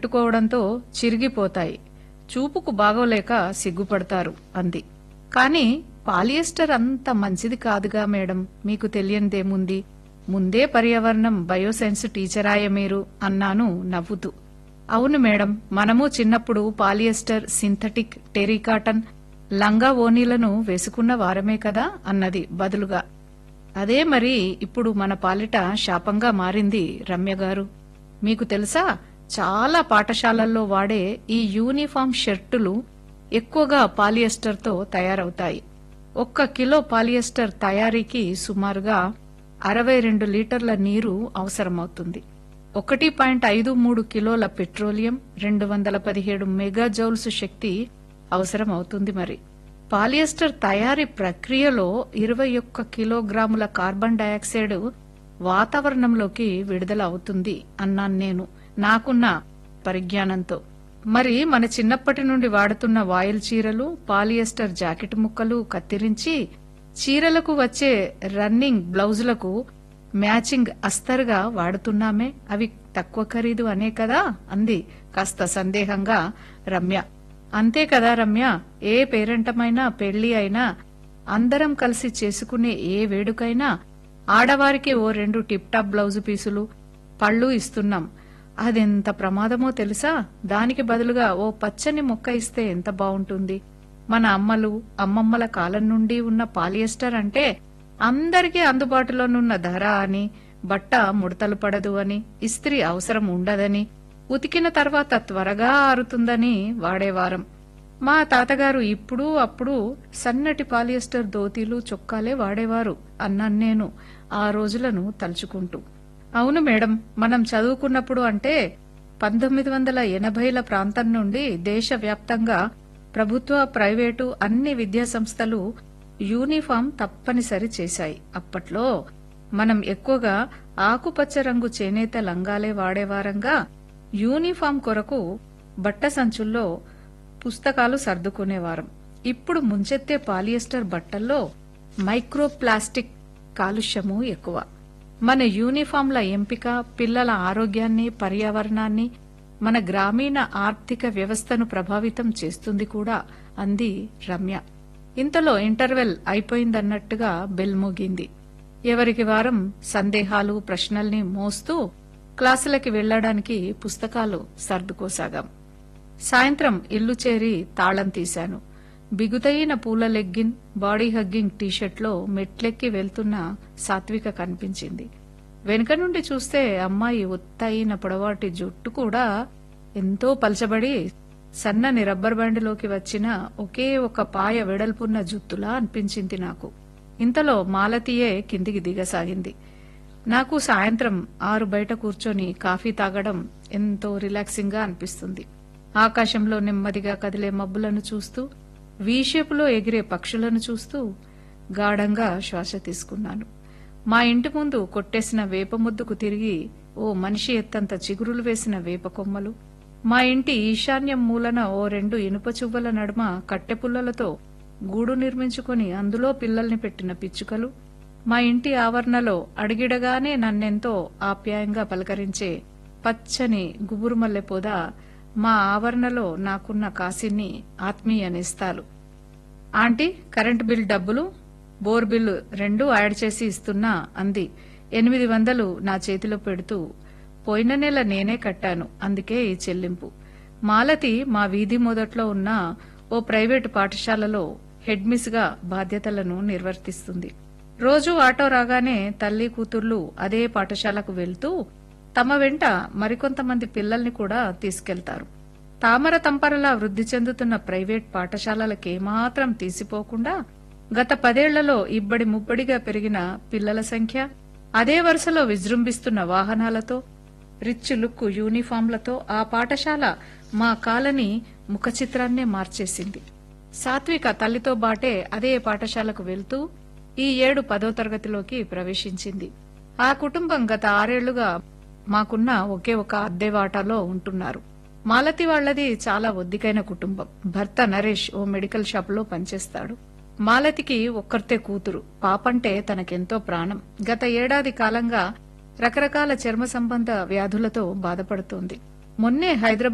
కట్టుకోవడంతో చిరిగిపోతాయి చూపుకు బాగోలేక సిగ్గుపడతారు అంది కాని పాలియస్టర్ అంత మంచిది కాదుగా మేడం మీకు తెలియనిదేముంది ముందే పర్యావరణం బయోసైన్స్ టీచరాయ మీరు అన్నాను నవ్వుతూ అవును మేడం మనము చిన్నప్పుడు పాలియస్టర్ సింథటిక్ టెరికాటన్ లంగా ఓనీలను వేసుకున్న వారమే కదా అన్నది బదులుగా అదే మరి ఇప్పుడు మన పాలిట శాపంగా మారింది రమ్య గారు మీకు తెలుసా చాలా పాఠశాలల్లో వాడే ఈ యూనిఫామ్ షర్టులు ఎక్కువగా పాలియస్టర్తో తయారవుతాయి ఒక్క కిలో పాలియస్టర్ తయారీకి సుమారుగా అరవై రెండు లీటర్ల నీరు అవసరమవుతుంది ఒకటి పాయింట్ ఐదు మూడు కిలోల పెట్రోలియం రెండు వందల పదిహేడు మెగా జౌల్స్ శక్తి అవసరం అవుతుంది మరి పాలియస్టర్ తయారీ ప్రక్రియలో ఇరవై ఒక్క కిలోగ్రాముల కార్బన్ డయాక్సైడ్ వాతావరణంలోకి విడుదల అవుతుంది అన్నాను నేను నాకున్న పరిజ్ఞానంతో మరి మన చిన్నప్పటి నుండి వాడుతున్న వాయిల్ చీరలు పాలియస్టర్ జాకెట్ ముక్కలు కత్తిరించి చీరలకు వచ్చే రన్నింగ్ బ్లౌజులకు మ్యాచింగ్ అస్తరుగా వాడుతున్నామే అవి తక్కువ ఖరీదు అనే కదా అంది కాస్త సందేహంగా రమ్య అంతే కదా రమ్య ఏ పేరెంటమైనా పెళ్లి అయినా అందరం కలిసి చేసుకునే ఏ వేడుకైనా ఆడవారికి ఓ రెండు టిప్ టాప్ బ్లౌజు పీసులు పళ్ళు ఇస్తున్నాం అదెంత ప్రమాదమో తెలుసా దానికి బదులుగా ఓ పచ్చని మొక్క ఇస్తే ఎంత బావుంటుంది మన అమ్మలు అమ్మమ్మల కాలం నుండి ఉన్న పాలియస్టర్ అంటే అందరికీ అందుబాటులోనున్న ధర అని బట్ట ముడతలు పడదు అని ఇస్త్రీ అవసరం ఉండదని ఉతికిన తర్వాత త్వరగా ఆరుతుందని వాడేవారం మా తాతగారు ఇప్పుడు అప్పుడు సన్నటి పాలియస్టర్ ధోతీలు చొక్కాలే వాడేవారు అన్నాను నేను ఆ రోజులను తలుచుకుంటూ అవును మేడం మనం చదువుకున్నప్పుడు అంటే పంతొమ్మిది వందల ఎనభైల ప్రాంతం నుండి దేశవ్యాప్తంగా ప్రభుత్వ ప్రైవేటు అన్ని విద్యా సంస్థలు యూనిఫామ్ తప్పనిసరి చేశాయి అప్పట్లో మనం ఎక్కువగా ఆకుపచ్చ రంగు చేనేత లంగాలే వాడేవారంగా యూనిఫామ్ కొరకు బట్ట సంచుల్లో పుస్తకాలు సర్దుకునేవారం ఇప్పుడు ముంచెత్తే పాలియస్టర్ బట్టల్లో మైక్రో ప్లాస్టిక్ కాలుష్యము ఎక్కువ మన యూనిఫామ్ల ఎంపిక పిల్లల ఆరోగ్యాన్ని పర్యావరణాన్ని మన గ్రామీణ ఆర్థిక వ్యవస్థను ప్రభావితం చేస్తుంది కూడా అంది రమ్య ఇంతలో ఇంటర్వెల్ అయిపోయిందన్నట్టుగా బెల్ మోగింది ఎవరికి వారం సందేహాలు ప్రశ్నల్ని మోస్తూ క్లాసులకి వెళ్లడానికి పుస్తకాలు సర్దుకోసాగాం సాయంత్రం ఇల్లు చేరి తాళం తీశాను బిగుతైన పూల లెగ్గిన్ బాడీ హగ్గింగ్ టీషర్ట్లో మెట్లెక్కి వెళ్తున్న సాత్విక కనిపించింది వెనుక నుండి చూస్తే అమ్మాయి ఒత్తైన పొడవాటి జుట్టు కూడా ఎంతో పలచబడి సన్నని రబ్బర్ బ్యాండ్లోకి వచ్చిన ఒకే ఒక పాయ వెడల్పున్న జుత్తులా అనిపించింది నాకు ఇంతలో మాలతీయే కిందికి దిగసాగింది నాకు సాయంత్రం ఆరు బయట కూర్చొని కాఫీ తాగడం ఎంతో రిలాక్సింగ్ గా అనిపిస్తుంది ఆకాశంలో నెమ్మదిగా కదిలే మబ్బులను చూస్తూ వీషేపులో ఎగిరే పక్షులను చూస్తూ గాఢంగా శ్వాస తీసుకున్నాను మా ఇంటి ముందు కొట్టేసిన వేప ముద్దుకు తిరిగి ఓ మనిషి ఎత్తంత చిగురులు వేసిన వేప కొమ్మలు మా ఇంటి ఈశాన్యం మూలన ఓ రెండు ఇనుప చువ్వల నడుమ కట్టెపుల్లలతో గూడు నిర్మించుకొని అందులో పిల్లల్ని పెట్టిన పిచ్చుకలు మా ఇంటి ఆవరణలో అడిగిడగానే నన్నెంతో ఆప్యాయంగా పలకరించే పచ్చని గుబురుమల్లె పొద మా ఆవరణలో నాకున్న కాసిన్ని ఆత్మీయ నేస్తాలు ఆంటీ కరెంటు బిల్ డబ్బులు బోర్ బిల్లు రెండు యాడ్ చేసి ఇస్తున్నా అంది ఎనిమిది వందలు నా చేతిలో పెడుతూ పోయిన నెల నేనే కట్టాను అందుకే ఈ చెల్లింపు మాలతి మా వీధి మొదట్లో ఉన్న ఓ ప్రైవేటు పాఠశాలలో హెడ్ మిస్ గా బాధ్యతలను నిర్వర్తిస్తుంది రోజు ఆటో రాగానే తల్లి కూతుర్లు అదే పాఠశాలకు వెళ్తూ తమ వెంట మరికొంతమంది పిల్లల్ని కూడా తీసుకెళ్తారు తామర తంపరలా వృద్ధి చెందుతున్న ప్రైవేట్ పాఠశాలలకేమాత్రం తీసిపోకుండా గత పదేళ్లలో ఇబ్బడి ముబ్బడిగా పెరిగిన పిల్లల సంఖ్య అదే వరుసలో విజృంభిస్తున్న వాహనాలతో రిచ్ లుక్ యూనిఫామ్లతో ఆ పాఠశాల మా కాలనీ ముఖ చిత్రాన్నే మార్చేసింది సాత్విక తల్లితో బాటే అదే పాఠశాలకు వెళ్తూ ఈ ఏడు పదో తరగతిలోకి ప్రవేశించింది ఆ కుటుంబం గత ఆరేళ్లుగా మాకున్న ఒకే ఒక అద్దె వాటాలో ఉంటున్నారు మాలతి వాళ్లది చాలా ఒద్దికైన కుటుంబం భర్త నరేష్ ఓ మెడికల్ షాపులో పనిచేస్తాడు మాలతికి ఒక్కర్తే కూతురు పాపంటే తనకెంతో ప్రాణం గత ఏడాది కాలంగా రకరకాల చర్మ సంబంధ వ్యాధులతో బాధపడుతోంది మొన్నే హైదరాబాద్